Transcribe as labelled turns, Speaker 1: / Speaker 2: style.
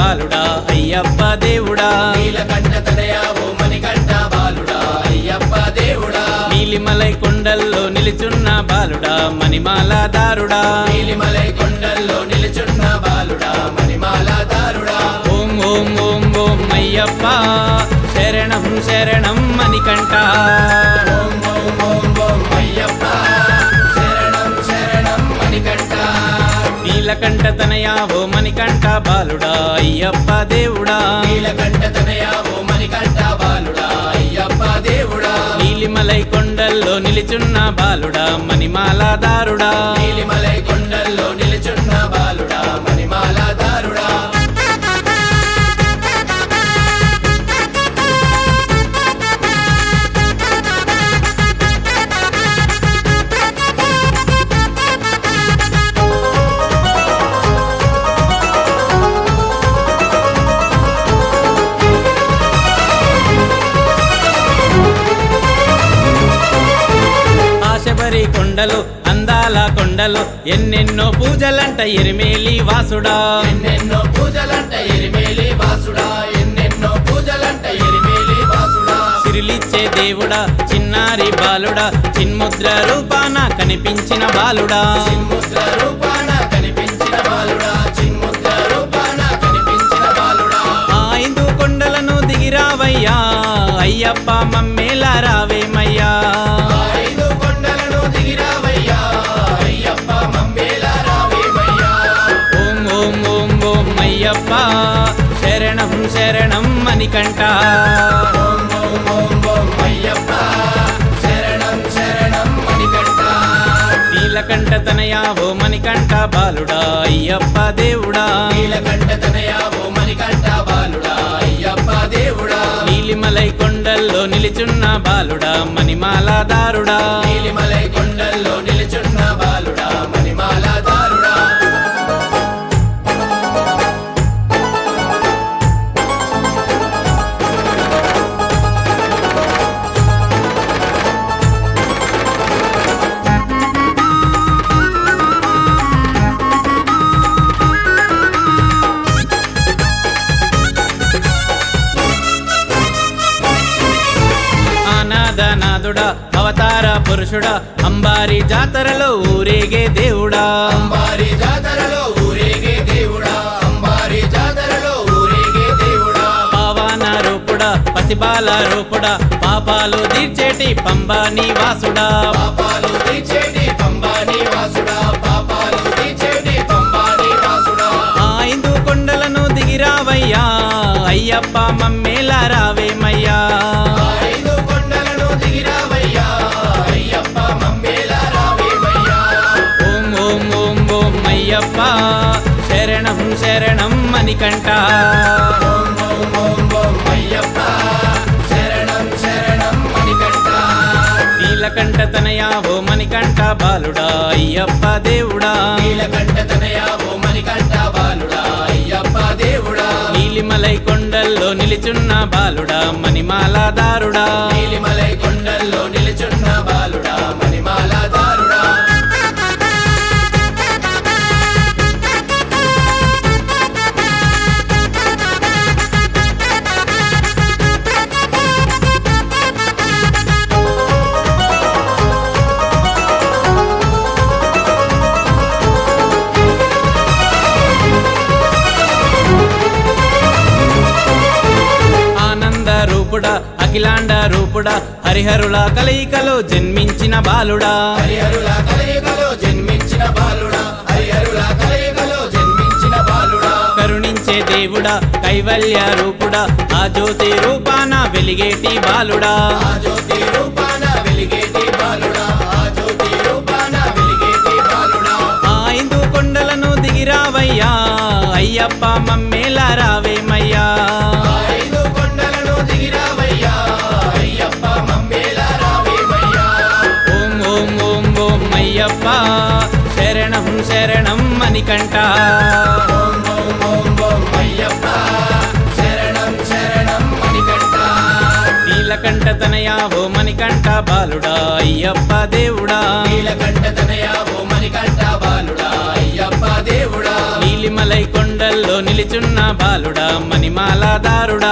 Speaker 1: బాలుడా అయ్యప్ప దేవుడా
Speaker 2: నీలకంఠ తనయా ఓ మణికంఠ బాలుడా అయ్యప్ప దేవుడా
Speaker 1: నీలిమలై కొండల్లో నిలుచున్న బాలుడా మణిమాల దారుడా
Speaker 2: నీలిమలై కొండల్లో నిలుచున్న బాలుడా మణిమాల దారుడా
Speaker 1: ఓం ఓం ఓం ఓం అయ్యప్ప శరణం శరణం మణికంఠ
Speaker 2: ఓం ఓం ఓం ఓం అయ్యప్ప శరణం శరణం మణికంఠ
Speaker 1: నీలకంఠ తనయా ఓ మణికంఠ బాలుడా అయ్యప్ప దేవుడా
Speaker 2: నీలకంఠ తనయా ఓ మణికంఠ బాలుడా అయ్యప్ప దేవుడా
Speaker 1: నీలిమలై కొండల్లో నిలుచున్న బాలుడా మణిమాల దారుడా
Speaker 2: నీలిమలై కొండల్లో నిలుచున్న బాలుడా మణిమాల దారుడా
Speaker 1: ఆశబరి కొండలు అందాల కొండలు ఎన్నెన్నో పూజలంట ఎరిమేలి వాసుడా
Speaker 2: ఎన్నెన్నో పూజలంట ఎరిమేలి వాసుడా ఎన్నెన్నో పూజలంట ఎరిమేలి వాసుడా
Speaker 1: సిరిలిచ్చే దేవుడా చిన్నారి బాలుడా చిన్ముద్ర రూపాన కనిపించిన బాలుడా
Speaker 2: చిన్ముద్ర రూపాన కనిపించిన బాలుడా చిన్ముద్ర రూపాన కనిపించిన బాలుడా
Speaker 1: ఆ ఐదు కొండలను దిగిరావయ్యా అయ్యప్ప మమ్మేలా రావేమయ్యా
Speaker 2: ఆ ఐదు కొండలను దిగిరావయ్యా అయ్యప్ప మమ్మేలా రావేమయ్యా
Speaker 1: ఓం ఓం ఓం ఓం అయ్యప్ప శరణం శరణం మణికంఠ
Speaker 2: ఓం ఓం ఓం ఓం అయ్యప్ప శరణం శరణం మణికంఠ
Speaker 1: నీలకంఠ తనయా ఓ మణికంఠ బాలుడా అయ్యప్ప దేవుడా
Speaker 2: నీలకంఠ తనయా ఓ మణికంఠ బాలుడా అయ్యప్ప దేవుడా
Speaker 1: నీలిమలై కొండల్లో నిలుచున్న బాలుడా మణిమాల దారుడా
Speaker 2: నీలిమలై కొండల్లో నిలుచున్న బాలుడా మణిమాల దారుడా
Speaker 1: ఆనాదనాథుడా అవతార పురుషుడా అంబారి జాతరలో ఊరేగే దేవుడా
Speaker 2: అంబారి జాతరలో ఊరేగే దేవుడా అంబారి జాతరలో ఊరేగే దేవుడా
Speaker 1: పావాన రూపుడా పసిబాల రూపుడా పాపాలు తీర్చేటి పంబా నివాసుడా
Speaker 2: పాపాలు తీర్చేటి పంబాని వాసుడా పాపాలు తీర్చేటి పంబాని వాసుడా
Speaker 1: ఆ ఐదు కొండలను దిగిరావయ్యా అయ్యప్ప మమ్మేలా రావేమయ్యా
Speaker 2: ఆ ఐదు కొండలను దిగిరావయ్యా అయ్యప్ప మమ్మేలా రావేమయ్యా
Speaker 1: ఓం ఓం ఓం ఓం అయ్యప్ప శరణం శరణం మణికంఠ
Speaker 2: ఓం ఓం ఓం ఓం అయ్యప్ప శరణం శరణం మణికంఠ
Speaker 1: నీలకంఠ తనయా ఓ మణికంఠ బాలుడా అయ్యప్ప దేవుడా
Speaker 2: నీలకంఠ తనయా ఓ మణికంఠ బాలుడా అయ్యప్ప దేవుడా
Speaker 1: నీలిమలై కొండల్లో నిలుచున్న బాలుడా మణిమాల దారుడా
Speaker 2: నీలిమలై కొండల్లో నిలుచున్న బాలుడా మణిమాల దారుడా
Speaker 1: ఆనంద రూపుడా అఖిలాండ రూపుడా హరిహరుల కలయికలో జన్మించిన బాలుడా
Speaker 2: హరిహరుల కలయికలో జన్మించిన బాలుడా హరిహరుల కలయికలో జన్మించిన బాలుడా
Speaker 1: కరుణించే దేవుడా కైవల్య రూపుడా ఆ జ్యోతి రూపాన వెలిగేటి బాలుడా
Speaker 2: ఆ జ్యోతి రూపాన వెలిగేటి బాలుడా ఆ జ్యోతి రూపాన వెలిగేటి బాలుడా
Speaker 1: ఆ ఐదు కొండలను దిగిరావయ్యా అయ్యప్ప మమ్మేలా రావేమయ్యా
Speaker 2: ఆ ఐదు కొండలను దిగిరావయ్యా అయ్యప్ప మమ్మేలా రావేమయ్యా
Speaker 1: ఓం ఓం ఓం ఓం అయ్యప్ప శరణం శరణం మణికంఠ
Speaker 2: ఓం ఓం ఓం ఓం అయ్యప్ప శరణం శరణం మణికంఠ
Speaker 1: నీలకంఠ తనయా ఓ మణికంఠ బాలుడా అయ్యప్ప దేవుడా
Speaker 2: నీలకంఠ తనయా ఓ మణికంఠ బాలుడా అయ్యప్ప దేవుడా
Speaker 1: నీలి నీలిమలై కొండల్లో నిలిచున్న బాలుడా మణిమాల దారుడా